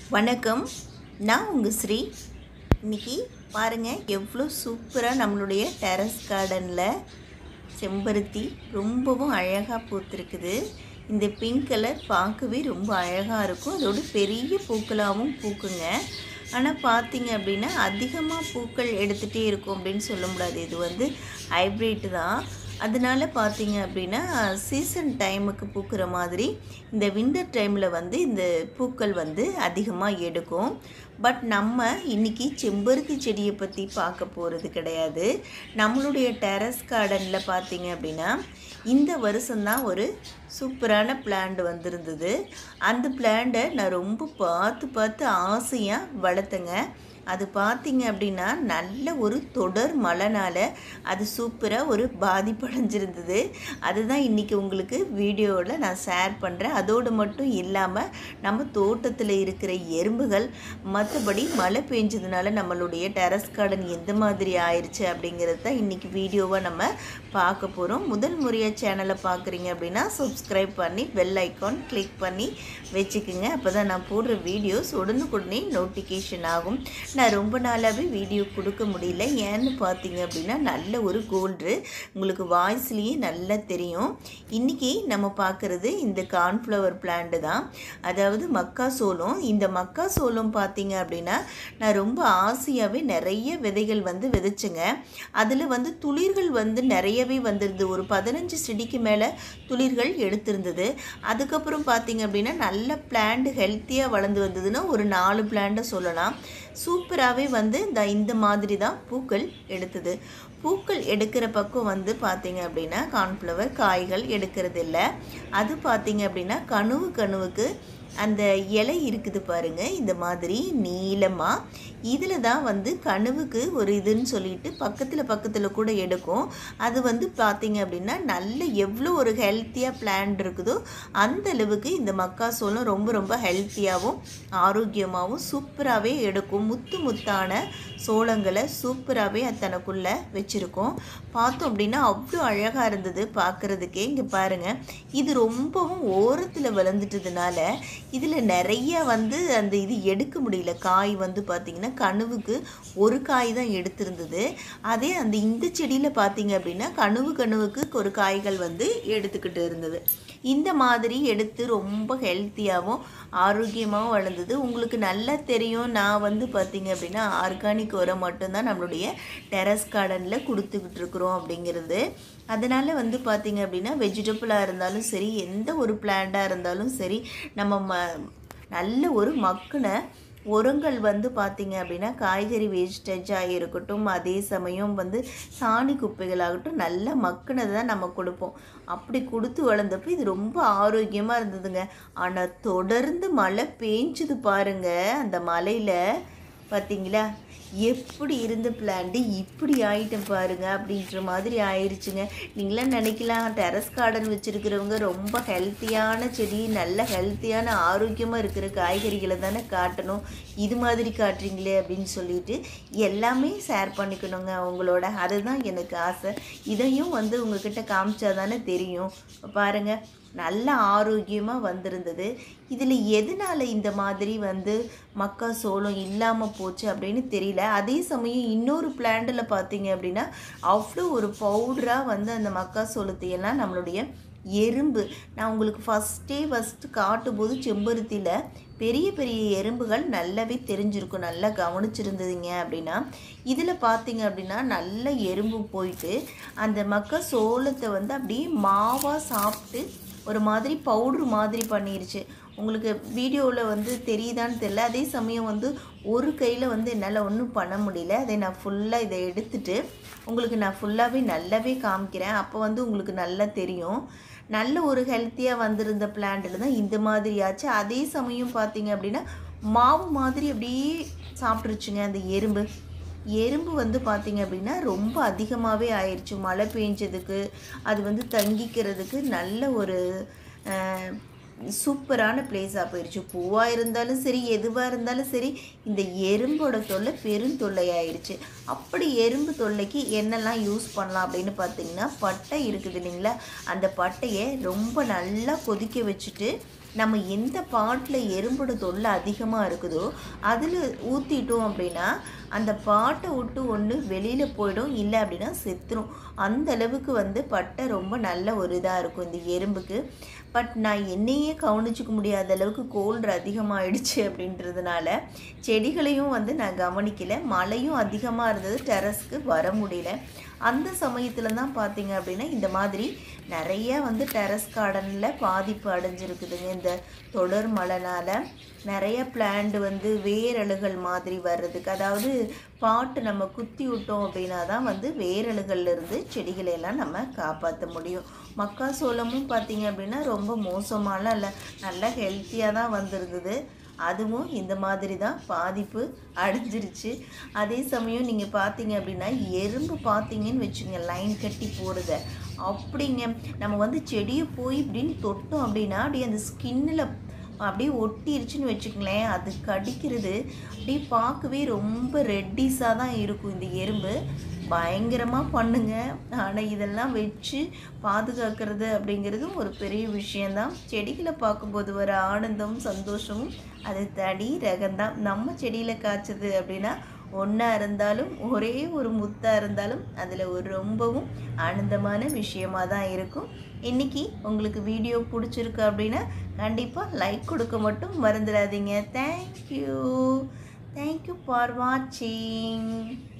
வணக்கம் நான் உங்கள் ஸ்ரீ இன்னைக்கு பாருங்கள் எவ்வளோ சூப்பராக நம்மளுடைய டெரஸ் கார்டனில் செம்பருத்தி ரொம்பவும் அழகாக பூத்திருக்குது இந்த பிங்க் கலர் பார்க்கவே ரொம்ப அழகாக இருக்கும் அதோட பெரிய பூக்களாகவும் பூக்குங்க ஆனால் பார்த்தீங்க அப்படின்னா அதிகமாக பூக்கள் எடுத்துகிட்டே இருக்கும் அப்படின்னு சொல்ல முடியாது இது வந்து ஹைப்ரிட் தான் அதனால பார்த்தீங்க அப்படின்னா சீசன் டைமுக்கு பூக்கிற மாதிரி இந்த விண்டர் டைமில் வந்து இந்த பூக்கள் வந்து அதிகமாக எடுக்கும் பட் நம்ம இன்னைக்கு செம்பருத்தி செடியை பற்றி பார்க்க போகிறது கிடையாது நம்மளுடைய டெரஸ் கார்டனில் பார்த்தீங்க அப்படின்னா இந்த வருஷம்தான் ஒரு சூப்பரான பிளான்ட் வந்திருந்தது அந்த பிளான்ட்டை நான் ரொம்ப பார்த்து பார்த்து ஆசையாக வளர்த்தேங்க அது பார்த்தீங்க அப்படின்னா நல்ல ஒரு தொடர் மழைனால அது சூப்பராக ஒரு பாதிப்படைஞ்சிருந்தது அதுதான் இன்றைக்கி உங்களுக்கு வீடியோவில் நான் ஷேர் பண்ணுறேன் அதோடு மட்டும் இல்லாமல் நம்ம தோட்டத்தில் இருக்கிற எறும்புகள் மற்றபடி மழை பெஞ்சதுனால நம்மளுடைய டெரஸ் கார்டன் எந்த மாதிரி ஆயிடுச்சு அப்படிங்கிறது தான் இன்றைக்கி வீடியோவாக நம்ம பார்க்க போகிறோம் முதல் முறையாக சேனலை பார்க்குறீங்க அப்படின்னா சப்ஸ்கிரைப் பண்ணி பெல் ஐக்கான் கிளிக் பண்ணி வச்சுக்குங்க அப்போ தான் நான் போடுற வீடியோஸ் உடனுக்குடனே நோட்டிஃபிகேஷன் ஆகும் நான் ரொம்ப நாளாகவே வீடியோ கொடுக்க முடியல ஏன்னு பார்த்தீங்க அப்படின்னா நல்ல ஒரு கோல்டு உங்களுக்கு வாய்ஸ்லேயே நல்லா தெரியும் இன்றைக்கி நம்ம பார்க்குறது இந்த கார்ன்ஃப்ளவர் பிளான்ட்டு தான் அதாவது மக்காசோளம் இந்த மக்காசோளம் பார்த்தீங்க அப்படின்னா நான் ரொம்ப ஆசையாகவே நிறைய விதைகள் வந்து விதைச்சேங்க அதில் வந்து துளிர்கள் வந்து நிறையவே வந்திருந்தது ஒரு பதினஞ்சு செடிக்கு மேலே துளிர்கள் எடுத்திருந்தது அதுக்கப்புறம் பார்த்தீங்க அப்படின்னா நல்ல பிளான்ட் ஹெல்த்தியாக வளர்ந்து வந்ததுன்னா ஒரு நாலு பிளான்ட்டை சொல்லலாம் சூப்பராகவே வந்து இந்த இந்த மாதிரி தான் பூக்கள் எடுத்தது பூக்கள் எடுக்கிற பக்கம் வந்து பார்த்தீங்க அப்படின்னா கார்ன்ஃப்ளவர் காய்கள் எடுக்கிறது இல்லை அது பார்த்தீங்க அப்படின்னா கணுவு கணுவுக்கு அந்த இலை இருக்குது பாருங்க இந்த மாதிரி நீளமாக இதில் தான் வந்து கணுவுக்கு ஒரு இதுன்னு சொல்லிட்டு பக்கத்தில் பக்கத்தில் கூட எடுக்கும் அது வந்து பார்த்தீங்க அப்படின்னா நல்ல எவ்வளோ ஒரு ஹெல்த்தியாக பிளான்ட் இருக்குதோ அந்த அளவுக்கு இந்த மக்காசோளம் ரொம்ப ரொம்ப ஹெல்த்தியாகவும் ஆரோக்கியமாகவும் சூப்பராகவே எடுக்கும் முத்து முத்தான சோளங்களை சூப்பராகவே தனக்குள்ளே வச்சுருக்கோம் பார்த்தோம் அப்படின்னா அவ்வளோ அழகாக இருந்தது பார்க்குறதுக்கே இங்கே பாருங்கள் இது ரொம்பவும் ஓரத்தில் வளர்ந்துட்டதுனால இதில் நிறைய வந்து அந்த இது எடுக்க முடியல காய் வந்து பார்த்திங்கன்னா கணுவுக்கு ஒரு காய் தான் எடுத்திருந்தது அதே அந்த இந்த செடியில் பார்த்தீங்க அப்படின்னா கணுவு கணுவுக்கு ஒரு காய்கள் வந்து எடுத்துக்கிட்டு இருந்தது இந்த மாதிரி எடுத்து ரொம்ப ஹெல்த்தியாகவும் ஆரோக்கியமாகவும் வளர்ந்தது உங்களுக்கு நல்லா தெரியும் நான் வந்து பார்த்தீங்க அப்படின்னா ஆர்கானிக் உரம் மட்டும்தான் நம்மளுடைய டெரஸ் கார்டனில் கொடுத்துக்கிட்டு இருக்கிறோம் அப்படிங்கிறது அதனால் வந்து பார்த்திங்க அப்படின்னா வெஜிடபிளாக இருந்தாலும் சரி எந்த ஒரு பிளான்ட்டாக இருந்தாலும் சரி நம்ம ம நல்ல ஒரு மக்குன உரங்கள் வந்து பார்த்திங்க அப்படின்னா காய்கறி வேஸ்டேஜாக இருக்கட்டும் அதே சமயம் வந்து சாணி குப்பைகளாகட்டும் நல்ல மக்குனதை தான் நம்ம கொடுப்போம் அப்படி கொடுத்து வளர்ந்தப்போ இது ரொம்ப ஆரோக்கியமாக இருந்ததுங்க ஆனால் தொடர்ந்து மழை பேஞ்சுது பாருங்க அந்த மலையில் பார்த்தீங்களா எப்படி இருந்த பிளான்ட்டு இப்படி ஆயிட்டம் பாருங்க அப்படின்ற மாதிரி ஆயிடுச்சுங்க நீங்களாம் நினைக்கலாம் டெரஸ் கார்டன் வச்சுருக்கிறவங்க ரொம்ப ஹெல்த்தியான செடி நல்ல ஹெல்த்தியான ஆரோக்கியமாக இருக்கிற காய்கறிகளை தானே காட்டணும் இது மாதிரி காட்டுறீங்களே அப்படின்னு சொல்லிட்டு எல்லாமே ஷேர் பண்ணிக்கணுங்க அவங்களோட அதுதான் எனக்கு ஆசை இதையும் வந்து உங்ககிட்ட காமிச்சா தானே தெரியும் பாருங்கள் நல்ல ஆரோக்கியமாக வந்திருந்தது இதில் எதனால் இந்த மாதிரி வந்து மக்கா சோளம் இல்லாமல் போச்சு அப்படின்னு தெரியல அதே சமயம் இன்னொரு பிளான்ட்டில் பார்த்தீங்க அப்படின்னா அவ்வளோ ஒரு பவுடராக வந்து அந்த மக்கா சோளத்தையெல்லாம் நம்மளுடைய எறும்பு நான் உங்களுக்கு ஃபஸ்ட்டே ஃபஸ்ட்டு காட்டும்போது செம்பருத்தியில் பெரிய பெரிய எறும்புகள் நல்லாவே தெரிஞ்சிருக்கும் நல்லா கவனிச்சிருந்ததுங்க அப்படின்னா இதில் பார்த்தீங்க அப்படின்னா நல்ல எறும்பு போயிட்டு அந்த மக்க சோளத்தை வந்து அப்படியே மாவாக சாப்பிட்டு ஒரு மாதிரி பவுட்ரு மாதிரி பண்ணிருச்சு உங்களுக்கு வீடியோவில் வந்து தெரியுதான்னு தெரில அதே சமயம் வந்து ஒரு கையில் வந்து என்னால் ஒன்றும் பண்ண முடியல அதை நான் ஃபுல்லாக இதை எடுத்துட்டு உங்களுக்கு நான் ஃபுல்லாகவே நல்லாவே காமிக்கிறேன் அப்போ வந்து உங்களுக்கு நல்லா தெரியும் நல்ல ஒரு ஹெல்த்தியாக வந்திருந்த பிளான்ட்டில் தான் இந்த மாதிரி ஆச்சு அதே சமயம் பார்த்தீங்க அப்படின்னா மாவு மாதிரி அப்படியே சாப்பிட்ருச்சுங்க அந்த எறும்பு எறும்பு வந்து பார்த்திங்க அப்படின்னா ரொம்ப அதிகமாகவே ஆயிடுச்சு மழை பெஞ்சதுக்கு அது வந்து தங்கிக்கிறதுக்கு நல்ல ஒரு சூப்பரான பிளேஸாக போயிடுச்சு பூவாக இருந்தாலும் சரி எதுவாக இருந்தாலும் சரி இந்த எறும்போட தொல்லை பெரும் தொல்லையாயிருச்சு அப்படி எறும்பு தொல்லைக்கு என்னெல்லாம் யூஸ் பண்ணலாம் அப்படின்னு பார்த்தீங்கன்னா பட்டை இருக்குது இல்லைங்களா அந்த பட்டையை ரொம்ப நல்லா கொதிக்க வச்சுட்டு நம்ம எந்த பாட்டில் எறும்போட தொல்லை அதிகமாக இருக்குதோ அதில் ஊற்றிட்டோம் அப்படின்னா அந்த பாட்டை விட்டு ஒன்று வெளியில் போயிடும் இல்லை அப்படின்னா செத்துரும் அந்த அளவுக்கு வந்து பட்டை ரொம்ப நல்ல ஒரு இதாக இருக்கும் இந்த எறும்புக்கு பட் நான் என்னையே கவனிச்சிக்க முடியாத அளவுக்கு கோல்டு அதிகமாகிடுச்சு அப்படின்றதுனால செடிகளையும் வந்து நான் கவனிக்கல மழையும் அதிகமாக இருந்தது டெரஸ்க்கு வர முடியல அந்த சமயத்தில் தான் பார்த்தீங்க அப்படின்னா இந்த மாதிரி நிறைய வந்து டெரஸ் கார்டனில் பாதிப்பு அடைஞ்சிருக்குதுங்க இந்த தொடர் மழைனால் நிறைய பிளான்ட் வந்து வேரழுகள் மாதிரி வர்றதுக்கு அதாவது பாட்டு நம்ம குத்தி விட்டோம் அப்படின்னா தான் வந்து வேரழுகள்ல இருந்து செடிகளை எல்லாம் நம்ம காப்பாற்ற முடியும் மக்காசோளமும் பார்த்தீங்க அப்படின்னா ரொம்ப மோசமாலாம் இல்லை நல்லா ஹெல்த்தியாக தான் வந்திருந்தது அதுவும் இந்த மாதிரி தான் பாதிப்பு அடைஞ்சிருச்சு அதே சமயம் நீங்கள் பார்த்தீங்க அப்படின்னா எறும்பு பார்த்தீங்கன்னு வச்சுங்க லைன் கட்டி போடுத அப்படிங்க நம்ம வந்து செடியை போய் இப்படின்னு தொட்டோம் அப்படின்னா அப்படியே அந்த ஸ்கின்னில் அப்படியே ஒட்டிருச்சுன்னு வச்சுக்கங்களேன் அது கடிக்கிறது அப்படியே பார்க்கவே ரொம்ப ரெட்டிஸாக தான் இருக்கும் இந்த எறும்பு பயங்கரமாக பண்ணுங்க ஆனால் இதெல்லாம் வச்சு பாதுகாக்கிறது அப்படிங்கிறதும் ஒரு பெரிய விஷயந்தான் செடிகளை பார்க்கும்போது வர ஆனந்தமும் சந்தோஷமும் அது தனி ரகம்தான் நம்ம செடியில் காய்ச்சது அப்படின்னா ஒன்றா இருந்தாலும் ஒரே ஒரு முத்தாக இருந்தாலும் அதில் ஒரு ரொம்பவும் ஆனந்தமான விஷயமாக தான் இருக்கும் இன்றைக்கி உங்களுக்கு வீடியோ பிடிச்சிருக்கு அப்படின்னா கண்டிப்பாக லைக் கொடுக்க மட்டும் மறந்துடாதீங்க தேங்க்யூ தேங்க்யூ ஃபார் வாட்சிங்